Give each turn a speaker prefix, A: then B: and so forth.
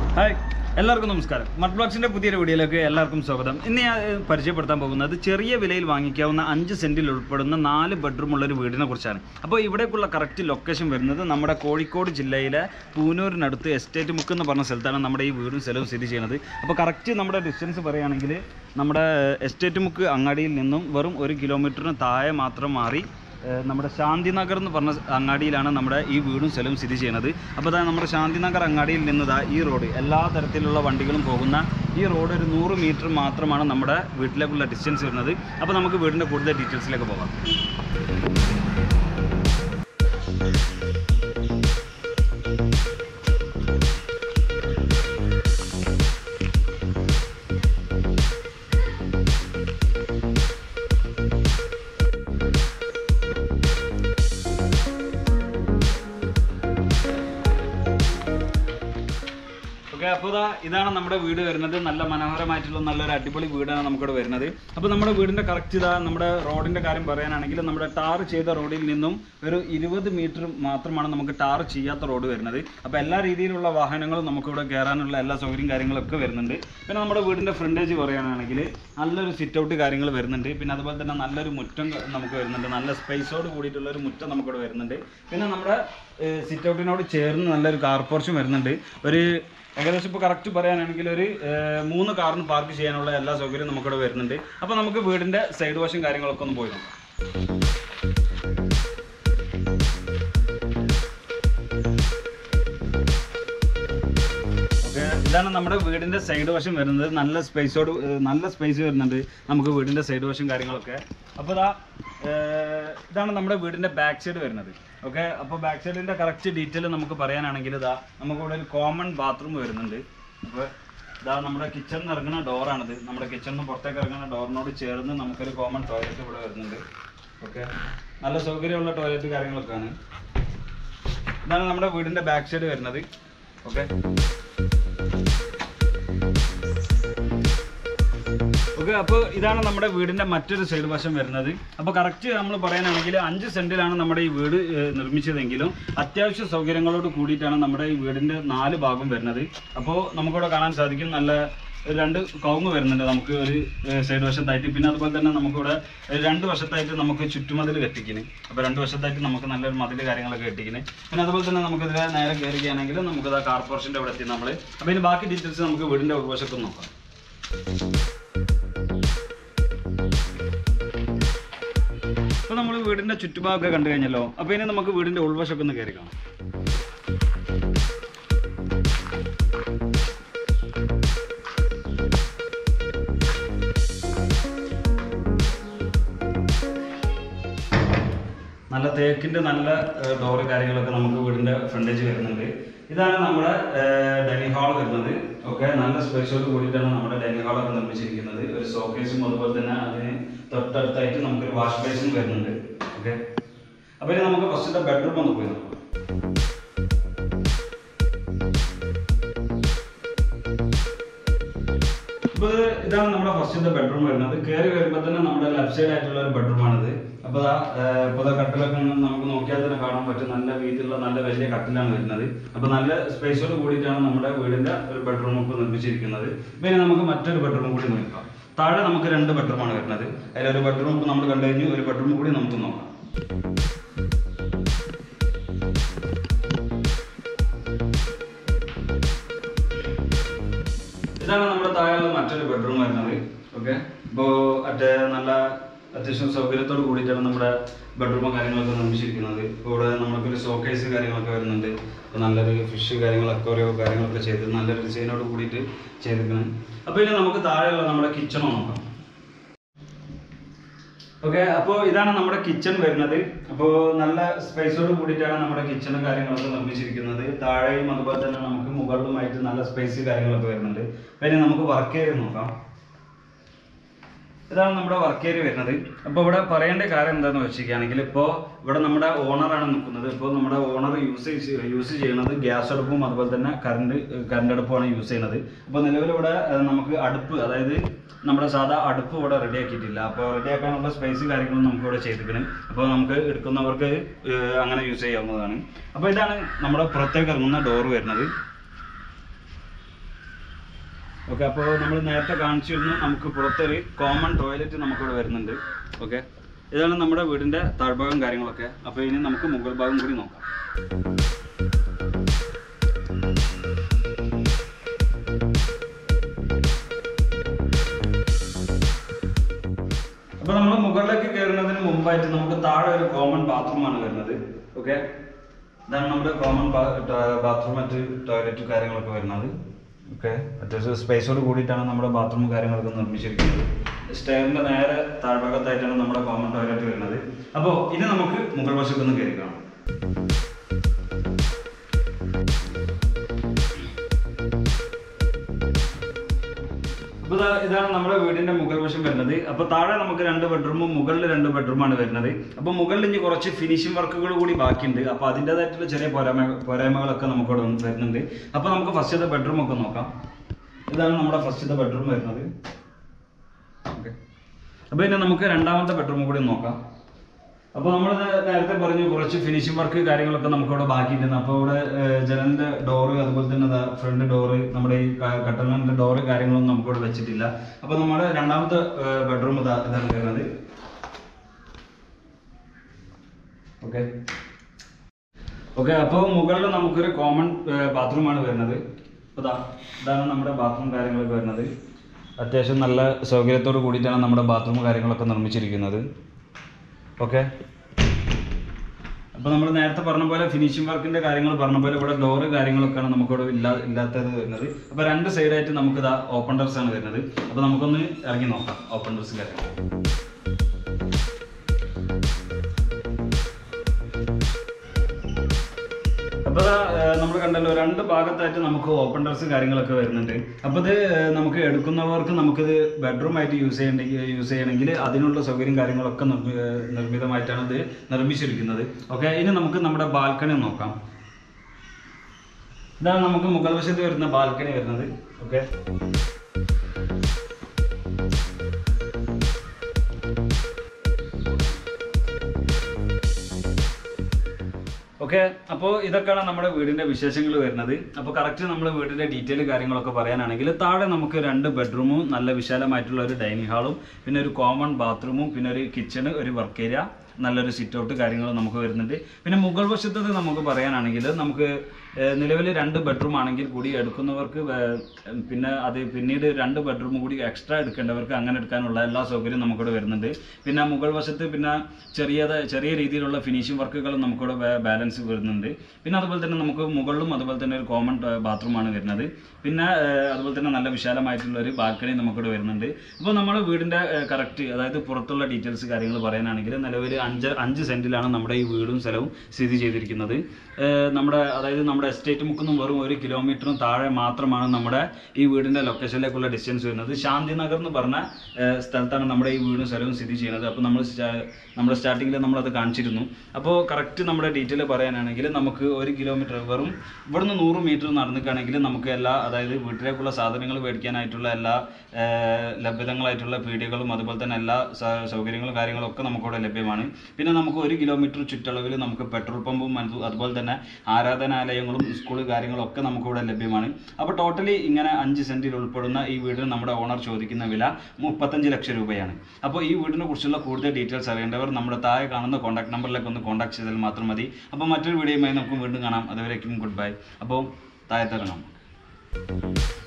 A: hi എല്ലാവർക്കും നമസ്കാരം mud ബ്ലോക്സിന്റെ പുതിയൊരു വീഡിയോയിലേക്ക് എല്ലാവർക്കും സ്വാഗതം ഇന്ന് ഞാൻ ഏഹ്, പരിചയപ്പെടുത്താൻ പോകുന്നത് ചെറിയ വിലയിൽ വാങ്ങിക്കാവുന്ന അഞ്ച് സെന്റിൽ ഉൾപ്പെടുന്ന നാല് ബെഡ്റൂം ഉള്ള ഒരു വീടിനെ കുറിച്ചാണ് അപ്പോൾ ഇവിടേക്കുള്ള കറക്റ്റ് ലൊക്കേഷൻ വരുന്നത് നമ്മുടെ കോഴിക്കോട് ജില്ലയിലെ പൂനൂരിനടുത്ത് എസ്റ്റേറ്റ് മുക്ക് എന്ന് പറഞ്ഞ സ്ഥലത്താണ് നമ്മുടെ ഈ വീടും സ്ഥലവും സ്ഥിതി ചെയ്യുന്നത് അപ്പോൾ കറക്റ്റ് നമ്മുടെ ഡിസ്റ്റൻസ് പറയുകയാണെങ്കിൽ നമ്മുടെ എസ്റ്റേറ്റ് മുക്ക് അങ്ങാടിയിൽ നിന്നും വെറും ഒരു കിലോമീറ്ററിന് താഴെ മാത്രം മാറി ഏഹ് നമ്മുടെ ശാന്തിനഗർ എന്ന് പറഞ്ഞ അങ്ങാടിയിലാണ് നമ്മുടെ ഈ വീടും സ്ഥലവും സ്ഥിതി ചെയ്യുന്നത് അപ്പോൾ അതാ നമ്മുടെ ശാന്തിനഗർ അങ്ങാടിയിൽ നിന്ന് ദാ ഈ റോഡ് എല്ലാ തരത്തിലുള്ള വണ്ടികളും പോകുന്ന ഈ റോഡ് ഒരു നൂറ് മീറ്റർ മാത്രമാണ് നമ്മുടെ വീട്ടിലേക്കുള്ള ഡിസ്റ്റൻസ് വരുന്നത് അപ്പോൾ നമുക്ക് വീടിൻ്റെ കൂടുതൽ ഡീറ്റെയിൽസിലേക്ക് പോകാം ഓക്കെ അപ്പോൾ ഇതാ ഇതാണ് നമ്മുടെ വീട് വരുന്നത് നല്ല മനോഹരമായിട്ടുള്ള നല്ലൊരു അടിപൊളി വീടാണ് നമുക്കിവിടെ വരുന്നത് അപ്പോൾ നമ്മുടെ വീടിൻ്റെ കറക്റ്റ് ഇതാ നമ്മുടെ റോഡിൻ്റെ കാര്യം പറയാനാണെങ്കിൽ നമ്മുടെ ടാർ ചെയ്ത റോഡിൽ നിന്നും ഒരു ഇരുപത് മീറ്റർ മാത്രമാണ് നമുക്ക് ടാർ ചെയ്യാത്ത റോഡ് വരുന്നത് അപ്പോൾ എല്ലാ രീതിയിലുള്ള വാഹനങ്ങളും നമുക്കിവിടെ കയറാനുള്ള എല്ലാ സൗകര്യം കാര്യങ്ങളൊക്കെ വരുന്നുണ്ട് പിന്നെ നമ്മുടെ വീടിൻ്റെ ഫ്രണ്ടേജ് പറയുകയാണെങ്കിൽ നല്ലൊരു സിറ്റ് ഔട്ട് കാര്യങ്ങൾ വരുന്നുണ്ട് പിന്നെ അതുപോലെ തന്നെ നല്ലൊരു മുറ്റം നമുക്ക് വരുന്നുണ്ട് നല്ല സ്പേസോട് കൂടിയിട്ടുള്ള ഒരു മുറ്റം നമുക്കിവിടെ വരുന്നുണ്ട് പിന്നെ നമ്മുടെ സിറ്റ് ഔട്ടിനോട് ചേർന്ന് നല്ലൊരു കാർ പോർച്ചും വരുന്നുണ്ട് ഒരു ഏകദേശം ഇപ്പോൾ കറക്റ്റ് പറയാനാണെങ്കിൽ ഒരു ഏഹ്, മൂന്ന് കാറിന് പാർക്ക് ചെയ്യാനുള്ള എല്ലാ സൗകര്യവും നമുക്കിവിടെ വരുന്നുണ്ട് അപ്പോൾ നമുക്ക് വീടിൻ്റെ സൈഡ് വാഷും കാര്യങ്ങളൊക്കെ ഒന്ന് പോയി നോക്കാം ഓക്കെ ഇതാണ് നമ്മുടെ വീടിൻ്റെ സൈഡ് വശം വരുന്നത് നല്ല സ്പേസോട് നല്ല സ്പേസ് വരുന്നുണ്ട് നമുക്ക് വീടിൻ്റെ സൈഡ് വശം കാര്യങ്ങളൊക്കെ അപ്പോൾ ഇതാ ഏഹ്, ഇതാണ് നമ്മുടെ വീടിൻ്റെ ബാക്ക് സൈഡ് വരുന്നത് ഓക്കെ അപ്പോൾ ബാക്ക് സൈഡിൻ്റെ കറക്റ്റ് ഡീറ്റെയിൽ നമുക്ക് പറയാനാണെങ്കിൽ ഇതാ നമുക്കിവിടെ ഒരു കോമൺ ബാത്റൂം വരുന്നുണ്ട് അപ്പോൾ ഇതാ നമ്മുടെ കിച്ചണിൽ നിന്ന് ഇറങ്ങുന്ന ഡോറാണിത് നമ്മുടെ കിച്ചണിൽ നിന്ന് പുറത്തേക്ക് ഇറങ്ങുന്ന ഡോറിനോട് ചേർന്ന് നമുക്കൊരു കോമൺ ടോയ്ലറ്റ് ഇവിടെ വരുന്നുണ്ട് ഓക്കെ നല്ല സൗകര്യമുള്ള ടോയ്ലറ്റ് കാര്യങ്ങളൊക്കെയാണ് ഇതാണ് നമ്മുടെ വീടിൻ്റെ ബാക്ക് സൈഡ് വരുന്നത് ഓക്കെ ഓക്കെ അപ്പോൾ ഇതാണ് നമ്മുടെ വീടിന്റെ മറ്റൊരു സൈഡ് വശം വരുന്നത് അപ്പോൾ കറക്റ്റ് നമ്മൾ പറയാനാണെങ്കിൽ അഞ്ച് സെന്റിലാണ് നമ്മുടെ ഈ വീട് ഏഹ്, നിർമ്മിച്ചതെങ്കിലും അത്യാവശ്യ സൗകര്യങ്ങളോട് കൂടിയിട്ടാണ് നമ്മുടെ ഈ വീടിന്റെ നാല് ഭാഗം വരുന്നത് അപ്പോൾ നമുക്കിവിടെ കാണാൻ സാധിക്കും നല്ല രണ്ട് കവുങ്ങ് വരുന്നുണ്ട് നമുക്ക് ഒരു സൈഡ് വശത്തായിട്ട് പിന്നെ അതുപോലെ തന്നെ നമുക്കിവിടെ ഒരു രണ്ട് വശത്തായിട്ട് നമുക്ക് ചുറ്റുമതിൽ കെട്ടിക്കിന് അപ്പോൾ രണ്ട് വശത്തായിട്ട് നമുക്ക് നല്ലൊരു മതിൽ കാര്യങ്ങളൊക്കെ കെട്ടിക്കിന് പിന്നെ അതുപോലെ തന്നെ നമുക്കിതിലെ നേരെ കയറുകയാണെങ്കിൽ നമുക്കിത് ആ കാർ പോർഷൻ്റെ അവിടെ എത്തി നമ്മൾ അപ്പോൾ ഇനി ബാക്കി ഡീറ്റെയിൽസ് നമുക്ക് വീടിൻ്റെ ഉൾവശത്ത് നോക്കാം ഇപ്പൊ നമ്മൾ വീടിന്റെ ചുറ്റുഭാഗമൊക്കെ കണ്ടു കഴിഞ്ഞല്ലോ അപ്പൊ ഇനി നമുക്ക് വീടിന്റെ ഉൾവശമൊക്കെ ഒന്ന് കയറി കാണാം നല്ല തേക്കിന്റെ നല്ല ഡോറ് കാര്യങ്ങളൊക്കെ നമുക്ക് വീടിന്റെ ഫ്രണ്ടേജ് വരുന്നുണ്ട് ഇതാണ് നമ്മുടെ ഡൈനിങ് ഹാൾ വരുന്നത് ഓക്കെ നല്ല സ്പേസോട് കൂടിയിട്ടാണ് നമ്മുടെ ഡൈനിങ് ഹാളൊക്കെ നിർമ്മിച്ചിരിക്കുന്നത് ഒരു ഷോക്കേസും അതുപോലെ തന്നെ അതിന് തൊട്ടടുത്തായിട്ട് നമുക്കൊരു വാഷ് ബേസിനും വരുന്നുണ്ട് ഓക്കെ അപ്പോൾ ഇനി നമുക്ക് ഫസ്റ്റത്തെ ബെഡ്റൂം ഒന്ന് പോയി നോക്കാം ഇപ്പോൾ ഇത് ഇതാണ് നമ്മുടെ ഫസ്റ്റത്തെ ബെഡ്റൂം വരുന്നത് കയറി വരുമ്പോൾ തന്നെ നമ്മുടെ ലെഫ്റ്റ് സൈഡ് ആയിട്ടുള്ള ഒരു ബെഡ്റൂമാണിത് അപ്പോൾ ഇപ്പോൾ കട്ടിലൊക്കെ ഒന്ന് നമുക്ക് നോക്കിയാൽ തന്നെ കാണാൻ പറ്റും നല്ല വീതിയുള്ള നല്ല വലിയ കട്ടിലാണ് വരുന്നത് അപ്പോൾ നല്ല സ്പേസോട് കൂടിയിട്ടാണ് നമ്മുടെ വീടിന്റെ ഒരു ബെഡ്റൂം ഒക്കെ നിർമ്മിച്ചിരിക്കുന്നത് പിന്നെ നമുക്ക് മറ്റൊരു ബെഡ്റൂം കൂടി നോക്കാം താഴെ നമുക്ക് രണ്ട് ബെഡ്റൂമാണ് വരുന്നത് അതിലൊരു ബെഡ്റൂം ഇപ്പോൾ നമ്മൾ കണ്ടു കഴിഞ്ഞു ഒരു ബെഡ്റൂം കൂടി നമുക്ക് നോക്കാം ഇതാണ് നമ്മുടെ താഴെയുള്ള മറ്റൊരു ബെഡ്റൂം വരുന്നത് ഓക്കെ ഇപ്പോൾ മറ്റേ നല്ല അത്യാവശ്യം സൗകര്യത്തോട് കൂടിയിട്ടാണ് നമ്മുടെ ബെഡ്റൂമും കാര്യങ്ങളൊക്കെ നിർമ്മിച്ചിരിക്കുന്നത് ഇപ്പോൾ ഇവിടെ നമുക്കൊരു ഷോക്കേസ് കാര്യങ്ങളൊക്കെ വരുന്നുണ്ട് ഇപ്പോൾ നല്ലൊരു ഫിഷ് കാര്യങ്ങളൊക്കെ ഓരോ കാര്യങ്ങളൊക്കെ ചെയ്ത് നല്ലൊരു ഡിസൈനോട് കൂടിയിട്ട് ചെയ്തിരിക്കുന്നത് അപ്പോൾ ഇനി നമുക്ക് താഴെയുള്ള നമ്മുടെ കിച്ചൺ നോക്കാം ഓക്കെ അപ്പോൾ ഇതാണ് നമ്മുടെ കിച്ചൺ വരുന്നത് അപ്പോൾ നല്ല സ്പേസോട് കൂടിയിട്ടാണ് നമ്മുടെ കിച്ചണും കാര്യങ്ങളൊക്കെ നിർമ്മിച്ചിരിക്കുന്നത് താഴെയും അതുപോലെ തന്നെ നമുക്ക് മുകളിലുമായിട്ട് നല്ല സ്പേസ് കാര്യങ്ങളൊക്കെ വരുന്നുണ്ട് പിന്നെ നമുക്ക് വർക്ക് ഏരിയ നോക്കാം ഇതാണ് നമ്മുടെ വർക്ക് ഏരിയ വരുന്നത് അപ്പോൾ ഇവിടെ പറയേണ്ട കാര്യം എന്താണെന്ന് വെച്ചിരിക്കുകയാണെങ്കിൽ ഇപ്പോൾ ഇവിടെ നമ്മുടെ ഓണറാണ് നിൽക്കുന്നത് ഇപ്പോൾ നമ്മുടെ ഓണർ യൂസ് യൂസ് ചെയ്യുന്നത് ഗ്യാസ് അടുപ്പും അതുപോലെ തന്നെ കറണ്ട് കറണ്ട് അടുപ്പുമാണ് യൂസ് ചെയ്യുന്നത് അപ്പോൾ നിലവിൽ ഇവിടെ ഏഹ്, നമുക്ക് അടുപ്പ് അതായത് നമ്മുടെ സാധാ അടുപ്പ് ഇവിടെ റെഡി ആക്കിയിട്ടില്ല അപ്പോൾ റെഡി ആക്കാനുള്ള സ്പേസ് കാര്യങ്ങളും നമുക്ക് ഇവിടെ ചെയ്തിരിക്കണം അപ്പോൾ നമുക്ക് എടുക്കുന്നവർക്ക് ഏഹ്, അങ്ങനെ യൂസ് ചെയ്യാവുന്നതാണ് അപ്പോൾ ഇതാണ് നമ്മുടെ പുറത്തേക്ക് ഇറങ്ങുന്ന ഡോറ് വരുന്നത് ഓക്കെ അപ്പോൾ നമ്മൾ നേരത്തെ കാണിച്ചിരുന്നു നമുക്ക് പുറത്തൊരു കോമൺ ടോയ്ലറ്റ് നമുക്കിവിടെ വരുന്നുണ്ട് ഓക്കെ ഇതാണ് നമ്മുടെ വീടിൻ്റെ താഴ്ഭാഗം കാര്യങ്ങളൊക്കെ അപ്പോൾ ഇനി നമുക്ക് മുകൾ ഭാഗം കൂടി നോക്കാം അപ്പൊ നമ്മൾ മുകളിലേക്ക് കയറുന്നതിന് മുമ്പായിട്ട് നമുക്ക് താഴെ ഒരു കോമൺ ബാത്റൂം ആണ് വരുന്നത് ഓക്കെ ഇതാണ് നമ്മുടെ കോമൺ ബാത്റൂം മറ്റ് ടോയ്ലറ്റ് കാര്യങ്ങളൊക്കെ വരുന്നത് ഓക്കെ അത്യാവശ്യം സ്പേസോട് കൂടിയിട്ടാണ് നമ്മുടെ ബാത്റൂം കാര്യങ്ങളൊക്കെ നിർമ്മിച്ചിരിക്കുന്നത് സ്റ്റെയറിന്റെ നേരെ താഴ്ഭാഗത്തായിട്ടാണ് നമ്മുടെ കോമൺ ടോയ്ലറ്റ് വരുന്നത് അപ്പോൾ ഇനി നമുക്ക് മുകൾ വശത്തൊന്ന് കയറി കാണാം അപ്പൊ ദാ ഇതാണ് നമ്മുടെ വീടിന്റെ മുകൾ വശം വരുന്നത് അപ്പൊ താഴെ നമുക്ക് രണ്ട് ബെഡ്റൂമും മുകളിൽ രണ്ട് ബെഡ്റൂമാണ് വരുന്നത് അപ്പൊ മുകളിൽ ഇനി കുറച്ച് ഫിനിഷിംഗ് വർക്കുകൾ കൂടി ബാക്കിയുണ്ട് അപ്പൊ അതിൻ്റെതായിട്ടുള്ള ചെറിയ പോരായ്മ പോരായ്മകളൊക്കെ നമുക്ക് ഇവിടെ വരുന്നുണ്ട് അപ്പൊ നമുക്ക് ഫസ്റ്റത്തെ ബെഡ്റൂം ഒക്കെ നോക്കാം ഇതാണ് നമ്മുടെ ഫസ്റ്റത്തെ ബെഡ്റൂം വരുന്നത് ഓക്കെ അപ്പൊ ഇനി നമുക്ക് രണ്ടാമത്തെ ബെഡ്റൂം കൂടി നോക്കാം അപ്പോൾ നമ്മൾ നേരത്തെ പറഞ്ഞു കുറച്ച് ഫിനിഷിംഗ് വർക്ക് കാര്യങ്ങളൊക്കെ നമുക്ക് ഇവിടെ ബാക്കിയിട്ടുണ്ട് അപ്പോൾ ഇവിടെ ഏഹ്, ജനലിന്റെ ഡോറ് അതുപോലെ തന്നെ ഫ്രണ്ട് ഡോറ് നമ്മുടെ ഈ കട്ടലിന്റെ ഡോറ് കാര്യങ്ങളൊന്നും നമുക്ക് ഇവിടെ വെച്ചിട്ടില്ല അപ്പോൾ നമ്മുടെ രണ്ടാമത്തെ ബെഡ്റൂം ഇതാ ഇതാണ് വരുന്നത് ഓക്കെ ഓക്കെ അപ്പോൾ മുകളിൽ നമുക്കൊരു കോമൺ ബാത്റൂം ആണ് വരുന്നത് അപ്പോൾ ദാ ഇതാണ് നമ്മുടെ ബാത്റൂം കാര്യങ്ങളൊക്കെ വരുന്നത് അത്യാവശ്യം നല്ല സൗകര്യത്തോട് കൂടിയിട്ടാണ് നമ്മുടെ ബാത്റൂം കാര്യങ്ങളൊക്കെ നിർമ്മിച്ചിരിക്കുന്നത് ഓക്കെ അപ്പോൾ നമ്മൾ നേരത്തെ പറഞ്ഞ പോലെ ഫിനിഷിംഗ് വർക്കിന്റെ കാര്യങ്ങൾ പറഞ്ഞ പോലെ ഇവിടെ ഡോറ് കാര്യങ്ങളൊക്കെയാണ് നമുക്കിവിടെ ഇല്ലാ ഇല്ലാത്തത് വരുന്നത് അപ്പോൾ രണ്ട് സൈഡായിട്ട് നമുക്ക് ഇതാ ഓപ്പൺ ടെറസ് ആണ് വരുന്നത് അപ്പോൾ നമുക്കൊന്ന് ഇറങ്ങി നോക്കാം ഓപ്പൺ ടെറസ് കാര്യങ്ങൾ അപ്പോൾ നമ്മൾ കണ്ടല്ലോ രണ്ട് ഭാഗത്തായിട്ട് നമുക്ക് ഓപ്പൺ ടെറസ് കാര്യങ്ങളൊക്കെ വരുന്നുണ്ട് അപ്പോൾ ഇത് ഏഹ്, നമുക്ക് എടുക്കുന്നവർക്ക് നമുക്കിത് ബെഡ്റൂം ആയിട്ട് യൂസ് ചെയ്യണമെങ്കിൽ യൂസ് ചെയ്യണമെങ്കിൽ അതിനുള്ള സൗകര്യം കാര്യങ്ങളൊക്കെ നിർമ്മി- ഏഹ്, നിർമ്മിതമായിട്ടാണ് ഇത് നിർമ്മിച്ചിരിക്കുന്നത് ഓക്കെ ഇനി നമുക്ക് നമ്മുടെ ബാൽക്കണി നോക്കാം ഇതാണ് നമുക്ക് മുകൾ വശത്ത് വരുന്ന ബാൽക്കണി വരുന്നത് ഓക്കെ ഓക്കെ അപ്പോൾ ഇതൊക്കെയാണ് നമ്മുടെ വീടിന്റെ വിശേഷങ്ങൾ വരുന്നത് അപ്പോൾ കറക്റ്റ് നമ്മൾ വീടിന്റെ ഡീറ്റെയിൽ കാര്യങ്ങളൊക്കെ പറയാനാണെങ്കിൽ താഴെ നമുക്ക് രണ്ട് ബെഡ്റൂമും നല്ല വിശാലമായിട്ടുള്ള ഒരു ഡൈനിങ് ഹാളും പിന്നെ ഒരു കോമൺ ബാത്റൂമും പിന്നെ ഒരു കിച്ചണ് ഒരു വർക്ക് ഏരിയ നല്ലൊരു സിറ്റ് ഔട്ട് കാര്യങ്ങൾ നമുക്ക് വരുന്നുണ്ട് പിന്നെ മുകൾ വശത്തത് നമുക്ക് പറയാനാണെങ്കിൽ നമുക്ക് നിലവിൽ രണ്ട് ബെഡ്റൂം ആണെങ്കിൽ കൂടി എടുക്കുന്നവർക്ക് വേ- പിന്നെ അത് പിന്നീട് രണ്ട് ബെഡ്റൂം കൂടി എക്സ്ട്രാ എടുക്കേണ്ടവർക്ക് അങ്ങനെ എടുക്കാനുള്ള എല്ലാ സൗകര്യവും നമുക്കിവിടെ വരുന്നുണ്ട് പിന്നെ മുകൾ വശത്ത് പിന്നെ ചെറിയ ചെറിയ രീതിയിലുള്ള ഫിനിഷിംഗ് വർക്കുകൾ നമുക്കിവിടെ ബാലൻസ് വരുന്നുണ്ട് പിന്നെ അതുപോലെ തന്നെ നമുക്ക് മുകളിലും അതുപോലെ തന്നെ ഒരു കോമൺ ബാത്റൂമാണ് വരുന്നത് പിന്നെ ഏഹ്, അതുപോലെ തന്നെ നല്ല വിശാലമായിട്ടുള്ള ഒരു ബാൽക്കണി നമുക്കിവിടെ വരുന്നുണ്ട് അപ്പോൾ നമ്മുടെ വീടിൻ്റെ കറക്റ്റ് അതായത് പുറത്തുള്ള ഡീറ്റെയിൽസ് കാര്യങ്ങൾ പറയാനാണെങ്കിൽ നിലവിൽ അഞ്ച് അഞ്ച് സെൻറ്റിലാണ് നമ്മുടെ ഈ വീടും സ്ഥലവും സ്ഥിതി ചെയ്തിരിക്കുന്നത് ഏഹ്, നമ്മുടെ അതായത് നമ്മുടെ എസ്റ്റേറ്റ് മുക്കുന്നും വെറും ഒരു കിലോമീറ്ററും താഴെ മാത്രമാണ് നമ്മുടെ ഈ വീടിൻ്റെ ലൊക്കേഷനിലേക്കുള്ള ഡിസ്റ്റൻസ് വരുന്നത് ശാന്തിനഗർ എന്ന് പറഞ്ഞ ഏഹ്, സ്ഥലത്താണ് നമ്മുടെ ഈ വീടും സ്ഥലവും സ്ഥിതി ചെയ്യുന്നത് അപ്പോൾ നമ്മൾ സ്റ്റാ- നമ്മുടെ സ്റ്റാർട്ടിങ്ങിൽ നമ്മളത് കാണിച്ചിരുന്നു അപ്പോൾ കറക്റ്റ് നമ്മുടെ ഡീറ്റെയിൽ പറയാനാണെങ്കിൽ നമുക്ക് ഒരു കിലോമീറ്റർ വെറും ഇവിടുന്ന് നൂറ് മീറ്റർ നടന്നിക്കുകയാണെങ്കിൽ നമുക്ക് എല്ലാ അതായത് വീട്ടിലേക്കുള്ള സാധനങ്ങൾ മേടിക്കാനായിട്ടുള്ള എല്ലാ ഏഹ്, ലഭ്യതങ്ങളായിട്ടുള്ള പീടികകളും അതുപോലെ തന്നെ എല്ലാ സ- സൗകര്യങ്ങളും കാര്യങ്ങളും ഒക്കെ നമുക്കിവിടെ ലഭ്യമാണ് പിന്നെ നമുക്ക് ഒരു കിലോമീറ്റർ ചുറ്റളവിൽ നമുക്ക് പെട്രോൾ പമ്പും അത് അതുപോലെ തന്നെ ആരാധനാലയങ്ങളും സ്കൂൾ കാര്യങ്ങളും ഒക്കെ നമുക്കിവിടെ ലഭ്യമാണ് അപ്പോൾ ടോട്ടലി ഇങ്ങനെ അഞ്ച് സെൻറ്റിൽ ഉൾപ്പെടുന്ന ഈ വീടിന് നമ്മുടെ ഓണർ ചോദിക്കുന്ന വില മുപ്പത്തഞ്ച് ലക്ഷം രൂപയാണ് അപ്പോൾ ഈ വീടിനെ കുറിച്ചുള്ള കൂടുതൽ ഡീറ്റെയിൽസ് അറിയേണ്ടവർ നമ്മുടെ താഴെ കാണുന്ന കോൺടാക്ട് നമ്പറിലേക്ക് ഒന്ന് കോൺടാക്ട് ചെയ്താൽ മാത്രം മതി അപ്പോൾ മറ്റൊരു വീഡിയോയുമായി നമുക്ക് വീണ്ടും കാണാം അതുവരേക്കും ഗുഡ് ബൈ അപ്പോൾ താഴത്തെ കാണാം